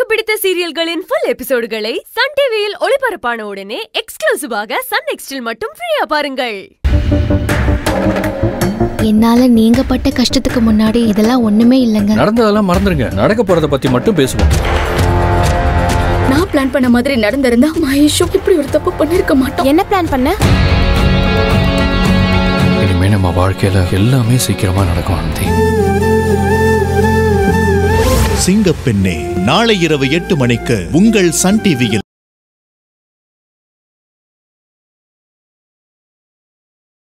பிடித்த சீரியல்களின் full எபிசோடுகளை Sun டிவியில் ஒளிபரப்பான உடனே எக்ஸ்க்ளூசிவாக சன் நெக்ஸ்டில் மட்டும் ஃப்ரீயா பாருங்கள் என்னால நீங்க பட்ட கஷ்டத்துக்கு முன்னாடி இதெல்லாம் ஒண்ணுமே இல்லைங்க நடந்ததெல்லாம் மறந்துருங்க நடக்க போறத பத்தி மட்டும் பேசுவோம் நான் பிளான் பண்ண மாதிரி நடந்திருந்தா மகேஷும் இப்படி ஒரு தப்பு பண்ணிருக்க மாட்டோம் என்ன பிளான் பண்ண இனிமே நம்ம வாழ்க்கையில எல்லாமே சீக்கிரமா நடக்கும் ஆனந்தி சிங்கப்பெண்ணே நாளை இரவு எட்டு மணிக்கு உங்கள் சன் டிவியில்